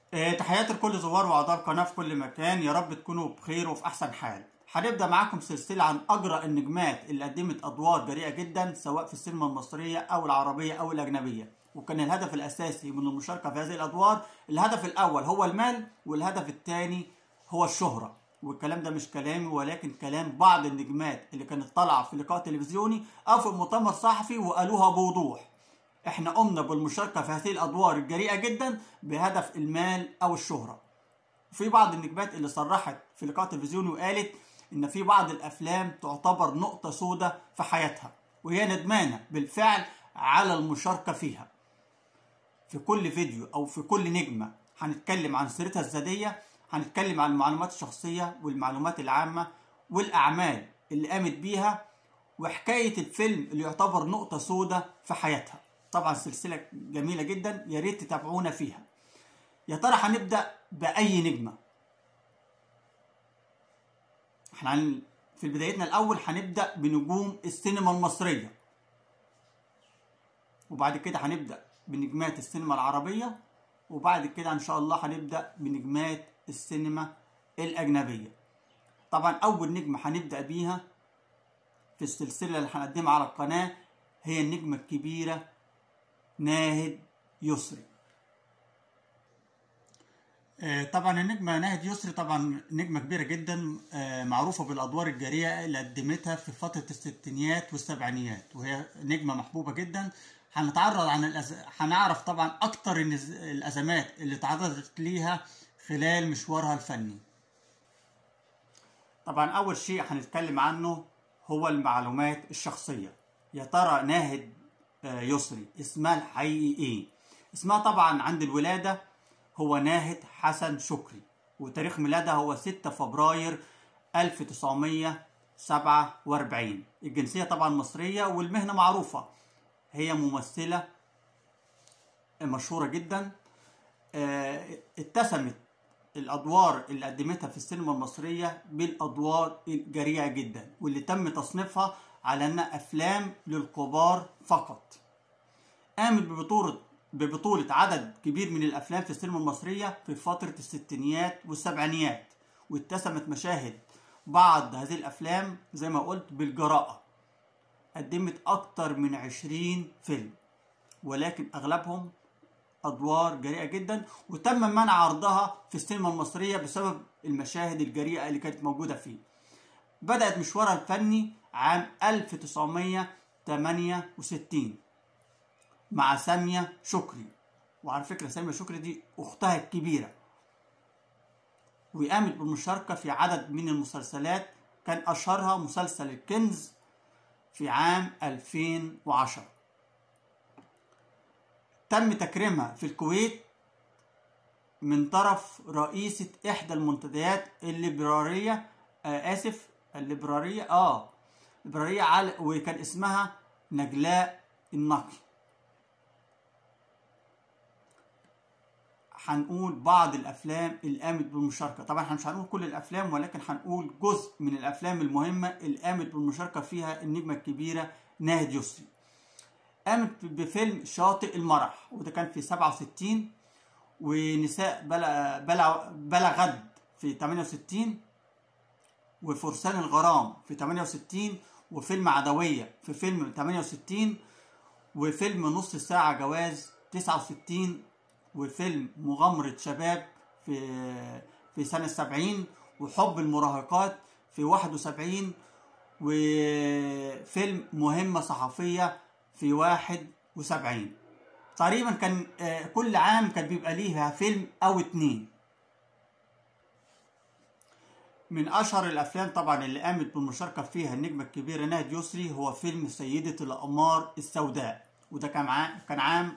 آه، تحياتي لكل زوار واعضاء القناه في كل مكان يا رب تكونوا بخير وفي احسن حال هنبدا معاكم سلسله عن اجرى النجمات اللي قدمت ادوار جريئه جدا سواء في السينما المصريه او العربيه او الاجنبيه وكان الهدف الاساسي من المشاركه في هذه الادوار الهدف الاول هو المال والهدف الثاني هو الشهره والكلام ده مش كلامي ولكن كلام بعض النجمات اللي كانت طالعه في لقاء تلفزيوني او في مؤتمر صحفي وقالوها بوضوح احنا قمنا بالمشاركه في هذه الادوار الجريئه جدا بهدف المال او الشهره في بعض النجمات اللي صرحت في لقاء تلفزيوني وقالت ان في بعض الافلام تعتبر نقطه سوداء في حياتها وهي ندمانه بالفعل على المشاركه فيها في كل فيديو او في كل نجمه هنتكلم عن سيرتها الذاتيه هنتكلم عن المعلومات الشخصيه والمعلومات العامه والاعمال اللي قامت بيها وحكايه الفيلم اللي يعتبر نقطه سوداء في حياتها طبعا سلسله جميله جدا يا ريت تتابعونا فيها يا ترى هنبدا باي نجمه احنا عن- في بدايتنا الاول هنبدا بنجوم السينما المصريه وبعد كده هنبدا بنجمات السينما العربيه وبعد كده ان شاء الله هنبدا بنجمات السينما الاجنبيه طبعا اول نجمه هنبدا بيها في السلسله اللي هنقدمها على القناه هي النجمه الكبيره ناهد يسري آه، طبعا النجمة ناهد يسري طبعا نجمة كبيرة جدا آه، معروفة بالأدوار الجريئة اللي قدمتها في فترة الستينيات والسبعينيات وهي نجمة محبوبة جدا هنتعرض عن الأز... هنعرف طبعا أكتر النز- الأزمات اللي تعرضت ليها خلال مشوارها الفني طبعا أول شيء هنتكلم عنه هو المعلومات الشخصية يا ترى ناهد آه، يسري اسمها الحقيقي ايه اسمها طبعا عند الولادة هو ناهد حسن شكري وتاريخ ميلادها هو 6 فبراير 1947 الجنسية طبعا مصرية والمهنة معروفة هي ممثلة مشهورة جدا آه، اتسمت الادوار اللي قدمتها في السينما المصريه بالادوار الجريئه جدا واللي تم تصنيفها على انها افلام للكبار فقط قامت ببطوله ببطوله عدد كبير من الافلام في السينما المصريه في فتره الستينيات والسبعينيات واتسمت مشاهد بعض هذه الافلام زي ما قلت بالجراءه قدمت اكتر من عشرين فيلم ولكن اغلبهم ادوار جريئه جدا وتم منع عرضها في السينما المصريه بسبب المشاهد الجريئه اللي كانت موجوده فيه بدات مشوارها الفني عام 1968 مع ساميه شكري وعلى فكره ساميه شكري دي اختها الكبيره وقامت بالمشاركه في عدد من المسلسلات كان اشهرها مسلسل الكنز في عام 2010 تم تكريمها في الكويت من طرف رئيسة إحدى المنتديات الليبرارية آه آسف الليبرارية آه الليبرارية على وكان اسمها نجلاء النقي هنقول بعض الافلام اللي قامت بالمشاركه طبعا احنا مش هنقول كل الافلام ولكن هنقول جزء من الافلام المهمه اللي قامت بالمشاركه فيها النجمه الكبيره ناهد يسري قامت بفيلم شاطئ المرح وده كان في 67 ونساء بلا بلا بلا غد في 68 وفرسان الغرام في 68 وفيلم عدوية في فيلم 68 وفيلم نص ساعة جواز 69 وفيلم مغامرة شباب في في سنة 70 وحب المراهقات في 71 وفيلم مهمة صحفية في 71 تقريبا كان آه، كل عام كان بيبقى ليها فيلم او اتنين من اشهر الافلام طبعا اللي قامت بالمشاركه فيها النجمه الكبيره ناهد يسري هو فيلم سيده الاقمار السوداء وده كان عام كان عام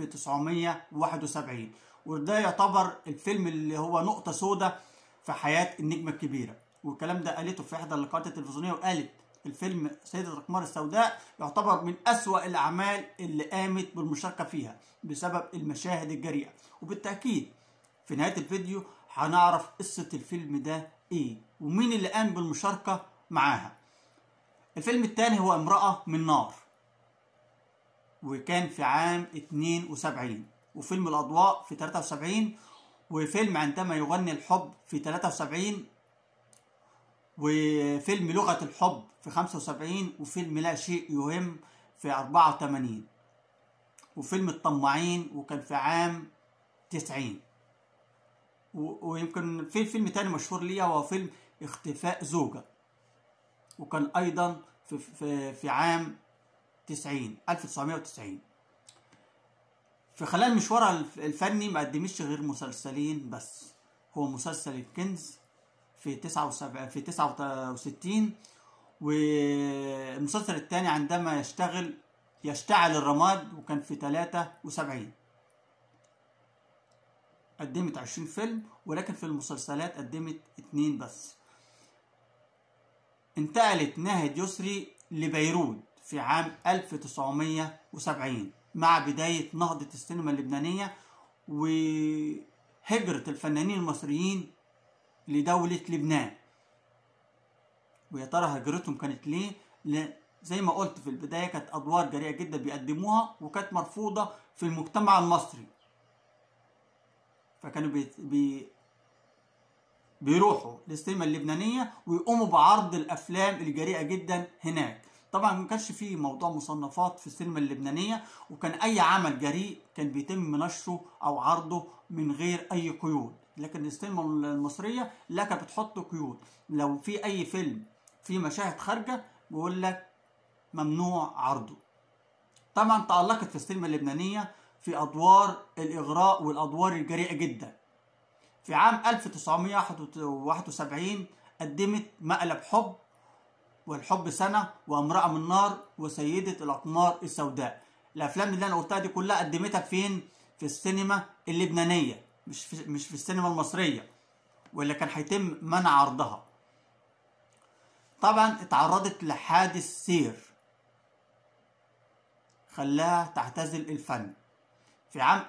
1971 وده يعتبر الفيلم اللي هو نقطه سوداء في حياه النجمه الكبيره والكلام ده قالته في احدى اللقاءات التلفزيونيه وقالت الفيلم سيدة الأقمار السوداء يعتبر من أسوأ الأعمال اللي قامت بالمشاركة فيها بسبب المشاهد الجريئة وبالتأكيد في نهاية الفيديو هنعرف قصة الفيلم ده إيه ومين اللي قام بالمشاركة معاها الفيلم الثاني هو امرأة من نار وكان في عام 72 وفيلم الأضواء في 73 وفيلم عندما يغني الحب في 73 وفيلم لغة الحب في 75 وفيلم لا شيء يهم في 84 وفيلم الطماعين وكان في عام 90 و- ويمكن في فيلم تاني مشهور ليا هو فيلم اختفاء زوجة وكان أيضا في, في, في عام 90 1990 في خلال مشوارها الف- الفني ما قدمتش غير مسلسلين بس هو مسلسل الكنز في 79 في 69 والمسلسل الثاني عندما يشتغل يشتعل الرماد وكان في 73 قدمت 20 فيلم ولكن في المسلسلات قدمت اتنين بس انتقلت ناهد يسري لبيروت في عام 1970 مع بداية نهضة السينما اللبنانية وهجرة الفنانين المصريين لدولة لبنان ويا ترى هجرتهم كانت ليه؟ ل- زي ما قلت في البداية كانت أدوار جريئة جدا بيقدموها وكانت مرفوضة في المجتمع المصري فكانوا بي... بي... بيروحوا للسينما اللبنانية ويقوموا بعرض الأفلام الجريئة جدا هناك طبعا ما كانش فيه موضوع مصنفات في السينما اللبنانية وكان أي عمل جريء كان بيتم نشره أو عرضه من غير أي قيود لكن السينما المصرية لا كانت بتحط قيود لو في أي فيلم فيه مشاهد خارجة بيقول لك ممنوع عرضه طبعا تألقت في السينما اللبنانية في أدوار الإغراء والأدوار الجريئة جدا في عام 1971 قدمت مقلب حب والحب سنة وامرأة من نار وسيدة الأقمار السوداء الأفلام اللي أنا قلتها دي كلها قدمتها فين؟ في السينما اللبنانية مش في, مش في السينما المصرية واللي كان هيتم منع عرضها طبعا اتعرضت لحادث سير خلاها تعتزل الفن في عام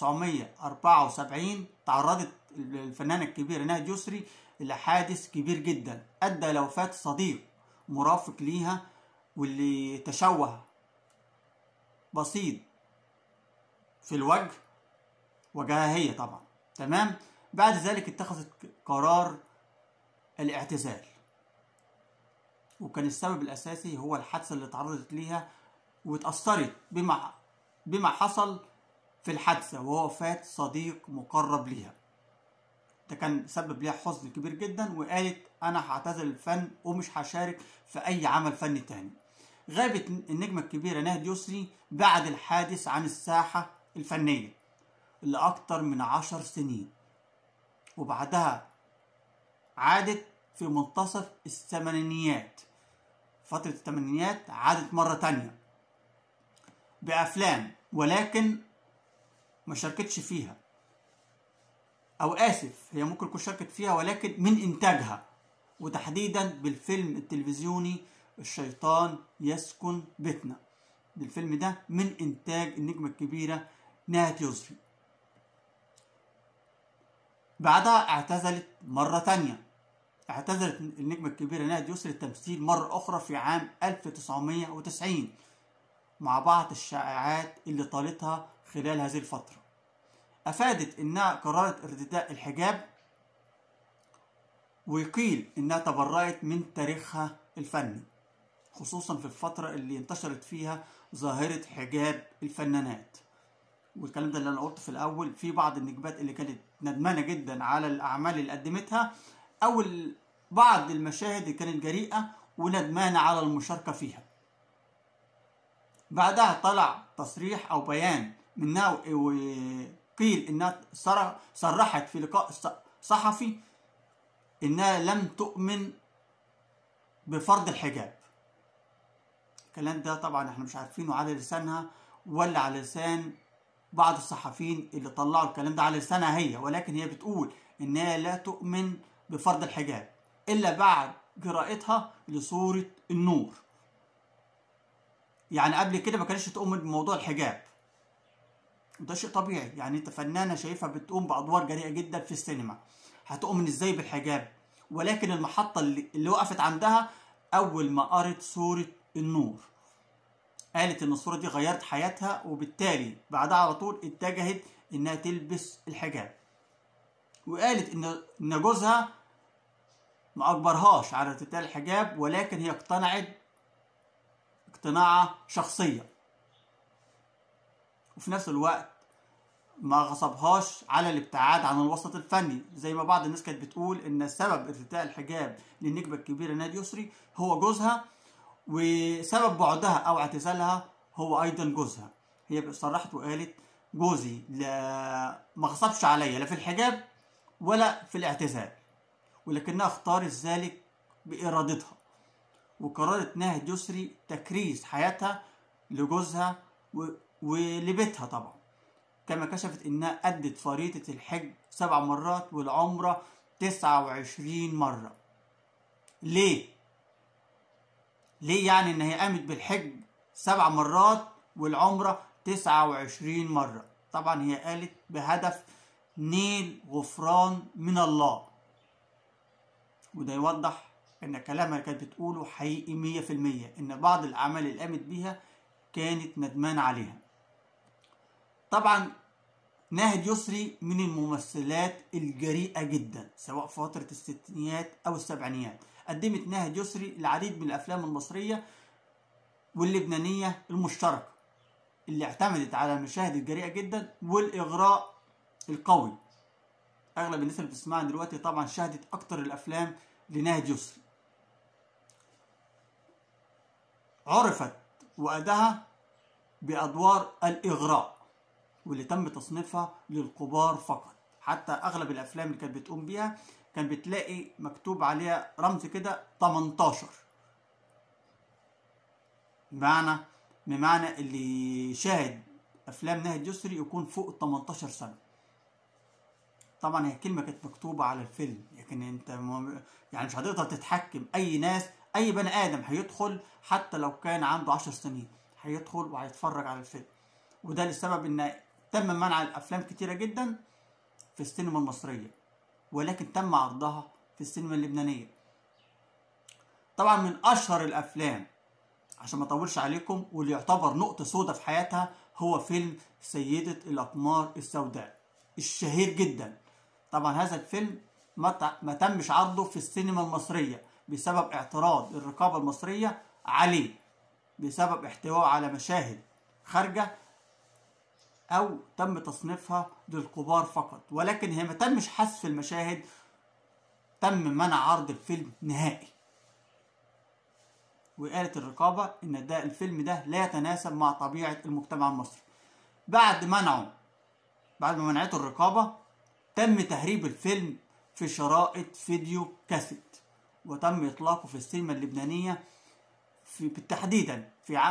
1974 تعرضت الفنانة الكبيرة ناهد يسري لحادث كبير جدا أدى لوفاة صديق مرافق ليها واللي تشوه بسيط في الوجه وجهها هي طبعا تمام بعد ذلك اتخذت قرار الاعتزال وكان السبب الأساسي هو الحادثة اللي تعرضت ليها واتأثرت بما بما حصل في الحادثة وهو وفاة صديق مقرب ليها ده كان سبب ليها حزن كبير جدا وقالت أنا هعتزل الفن ومش هشارك في أي عمل فني تاني غابت النجمة الكبيرة ناهد يسري بعد الحادث عن الساحة الفنية لأكتر من عشر سنين وبعدها عادت في منتصف الثمانينيات فترة الثمانينيات عادت مرة تانية بأفلام ولكن ما شاركتش فيها أو آسف هي ممكن تكون شاركت فيها ولكن من إنتاجها وتحديدا بالفيلم التلفزيوني الشيطان يسكن بيتنا الفيلم ده من إنتاج النجمة الكبيرة ناهد يسري بعدها اعتزلت مرة تانية اعتزلت النجمة الكبيرة ناهد يسري التمثيل مرة أخرى في عام 1990 مع بعض الشائعات اللي طالتها خلال هذه الفترة أفادت إنها قررت ارتداء الحجاب وقيل إنها تبرأت من تاريخها الفني خصوصا في الفترة اللي انتشرت فيها ظاهرة حجاب الفنانات والكلام ده اللي أنا قلته في الأول في بعض النجمات اللي كانت ندمانة جدا على الأعمال اللي قدمتها أو بعض المشاهد اللي كانت جريئة وندمانة على المشاركة فيها بعدها طلع تصريح أو بيان منها وقيل إنها صرحت في لقاء صحفي إنها لم تؤمن بفرض الحجاب الكلام ده طبعا احنا مش عارفينه على لسانها ولا على لسان بعض الصحفيين اللي طلعوا الكلام ده على لسانها هي ولكن هي بتقول انها لا تؤمن بفرض الحجاب الا بعد قراءتها لسورة النور يعني قبل كده ما كانتش تؤمن بموضوع الحجاب وده شيء طبيعي يعني انت فنانه شايفها بتقوم بادوار جريئه جدا في السينما هتؤمن ازاي بالحجاب ولكن المحطه اللي, اللي وقفت عندها اول ما قرت سوره النور قالت ان الصوره دي غيرت حياتها وبالتالي بعدها على طول اتجهت انها تلبس الحجاب وقالت ان ان جوزها ما اجبرهاش على ارتداء الحجاب ولكن هي اقتنعت اقتناعة شخصية وفي نفس الوقت ما غصبهاش على الابتعاد عن الوسط الفني زي ما بعض الناس كانت بتقول ان سبب ارتداء الحجاب للنجمة الكبيرة نادي يسري هو جوزها وسبب بعدها او اعتزالها هو ايضا جوزها هي صرحت وقالت جوزي لا ما غصبش عليا لا في الحجاب ولا في الاعتزال ولكنها اختارت ذلك بارادتها وقررت ناهد يسري تكريس حياتها لجوزها و... ولبيتها طبعا كما كشفت انها ادت فريضة الحج سبع مرات والعمرة تسعة وعشرين مرة ليه؟ ليه يعني ان هي قامت بالحج سبع مرات والعمرة تسعة وعشرين مرة طبعا هي قالت بهدف نيل غفران من الله وده يوضح ان كلامها اللي كانت بتقوله حقيقي مية في المية ان بعض الاعمال اللي قامت بيها كانت ندمان عليها طبعا ناهد يسري من الممثلات الجريئة جدا سواء في فترة الستينيات أو السبعينيات قدمت ناهد يسري العديد من الأفلام المصرية واللبنانية المشتركة اللي اعتمدت على المشاهد الجريئة جدا والإغراء القوي أغلب الناس اللي بتسمعنا دلوقتي طبعا شاهدت أكتر الأفلام لناهد يسري عرفت وأداها بأدوار الإغراء واللي تم تصنيفها للكبار فقط حتى اغلب الافلام اللي كانت بتقوم بيها كان بتلاقي مكتوب عليها رمز كده 18 بمعنى بمعنى اللي شاهد افلام ناهد يسري يكون فوق ال 18 سنه طبعا هي كلمه كانت مكتوبه على الفيلم لكن انت يعني مش هتقدر تتحكم اي ناس اي بني ادم هيدخل حتى لو كان عنده 10 سنين هيدخل وهيتفرج على الفيلم وده لسبب ان تم منع الافلام كتيره جدا في السينما المصريه ولكن تم عرضها في السينما اللبنانيه طبعا من اشهر الافلام عشان ما اطولش عليكم واللي يعتبر نقطه سوداء في حياتها هو فيلم سيده الاقمار السوداء الشهير جدا طبعا هذا الفيلم ما تمش عرضه في السينما المصريه بسبب اعتراض الرقابه المصريه عليه بسبب احتوائه على مشاهد خارجه او تم تصنيفها للكبار فقط ولكن هي ما تمش حذف المشاهد تم منع عرض الفيلم نهائي وقالت الرقابة ان ده الفيلم ده لا يتناسب مع طبيعة المجتمع المصري بعد منعه بعد ما منعته الرقابة تم تهريب الفيلم في شرائط فيديو كاسيت وتم اطلاقه في السينما اللبنانية في تحديدا في عام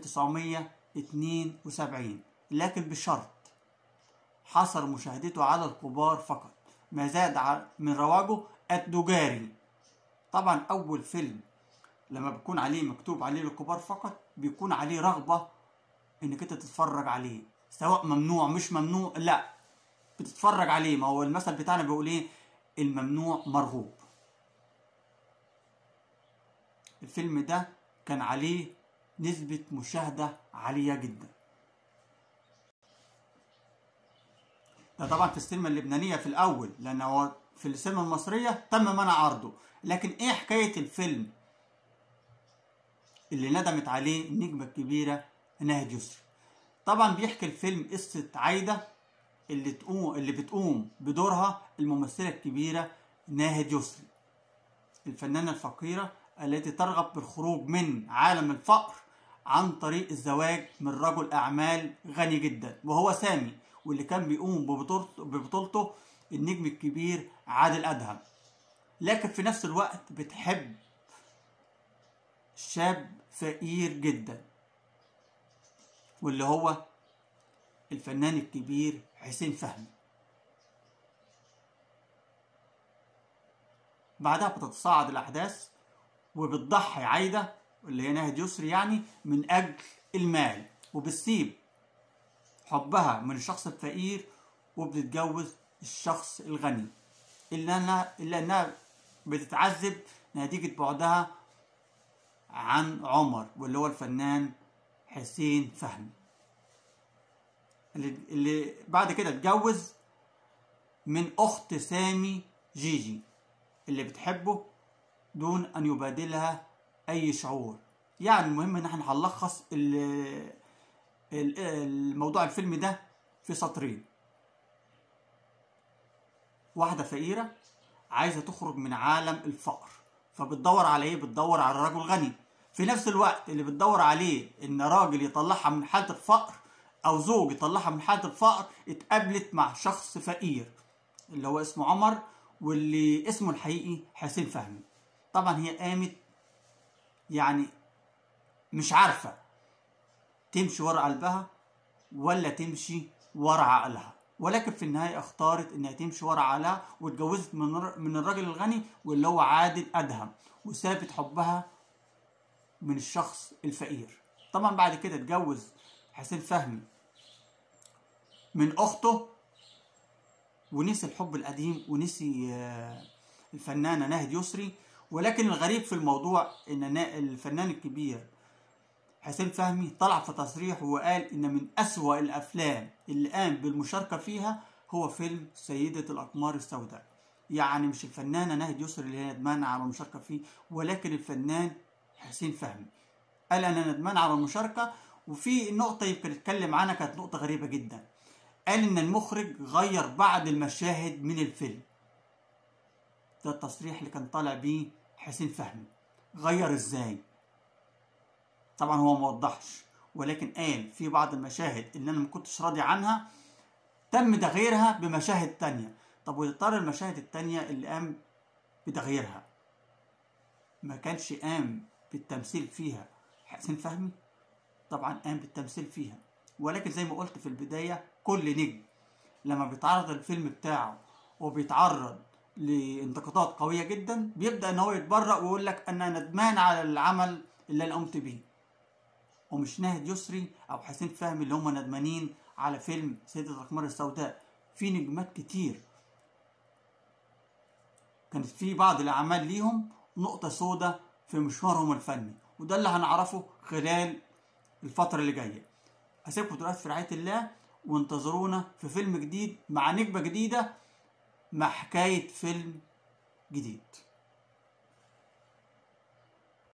1972 لكن بشرط حصر مشاهدته على الكبار فقط ما زاد من رواجه التجاري طبعا اول فيلم لما بيكون عليه مكتوب عليه للكبار فقط بيكون عليه رغبة انك انت تتفرج عليه سواء ممنوع مش ممنوع لا بتتفرج عليه ما هو المثل بتاعنا بيقول ايه الممنوع مرغوب الفيلم ده كان عليه نسبة مشاهدة عالية جدا ده طبعا في السينما اللبنانية في الأول لأن هو في السينما المصرية تم منع عرضه لكن إيه حكاية الفيلم اللي ندمت عليه النجمة الكبيرة ناهد يسري طبعا بيحكي الفيلم قصة عايدة اللي تقوم اللي بتقوم بدورها الممثلة الكبيرة ناهد يسري الفنانة الفقيرة التي ترغب بالخروج من عالم الفقر عن طريق الزواج من رجل أعمال غني جدا وهو سامي واللي كان بيقوم ببطولته, ببطولته النجم الكبير عادل أدهم لكن في نفس الوقت بتحب شاب فقير جدا واللي هو الفنان الكبير حسين فهمي بعدها بتتصاعد الأحداث وبتضحي عايدة اللي هي ناهد يسري يعني من أجل المال وبتسيب حبها من الشخص الفقير وبتتجوز الشخص الغني إلا أنها, إلا أنها بتتعذب نتيجة بعدها عن عمر واللي هو الفنان حسين فهمي اللي, اللي بعد كده اتجوز من أخت سامي جيجي اللي بتحبه دون أن يبادلها أي شعور يعني المهم إن احنا هنلخص ال- ال- الموضوع الفيلم ده في سطرين واحدة فقيرة عايزة تخرج من عالم الفقر فبتدور على ايه؟ بتدور على رجل غني في نفس الوقت اللي بتدور عليه ان راجل يطلعها من حالة الفقر او زوج يطلعها من حالة الفقر اتقابلت مع شخص فقير اللي هو اسمه عمر واللي اسمه الحقيقي حسين فهمي طبعا هي قامت يعني مش عارفة تمشي ورا قلبها ولا تمشي ورا عقلها ولكن في النهاية اختارت انها تمشي ورا عقلها واتجوزت من الر- من الراجل الغني واللي هو عادل ادهم وسابت حبها من الشخص الفقير طبعا بعد كده اتجوز حسين فهمي من اخته ونسي الحب القديم ونسي آه، الفنانة ناهد يسري ولكن الغريب في الموضوع ان نا- الفنان الكبير حسين فهمي طلع في تصريح وقال ان من اسوأ الافلام اللي قام بالمشاركة فيها هو فيلم سيدة الاقمار السوداء يعني مش الفنانة ناهد يسري اللي هي ندمانة على المشاركة فيه ولكن الفنان حسين فهمي قال انا ندمان على المشاركة وفي نقطة يمكن اتكلم عنها كانت نقطة غريبة جدا قال ان المخرج غير بعض المشاهد من الفيلم ده التصريح اللي كان طالع بيه حسين فهمي غير ازاي طبعا هو ما وضحش ولكن قال في بعض المشاهد اللي انا ما كنتش راضي عنها تم تغييرها بمشاهد تانية طب ويا ترى المشاهد التانية اللي قام بتغييرها ما كانش قام بالتمثيل فيها حسين فهمي طبعا قام بالتمثيل فيها ولكن زي ما قلت في البداية كل نجم لما بيتعرض الفيلم بتاعه وبيتعرض لانتقادات قوية جدا بيبدأ ان هو يتبرأ ويقول لك انا ندمان على العمل اللي انا قمت بيه ومش ناهد يسري او حسين فهمي اللي هم ندمانين على فيلم سيدة الأقمار السوداء في نجمات كتير كانت في بعض الأعمال ليهم نقطة سوداء في مشوارهم الفني وده اللي هنعرفه خلال الفترة اللي جاية أسيبكم دلوقتي في رعاية الله وانتظرونا في فيلم جديد مع نجمة جديدة مع حكاية فيلم جديد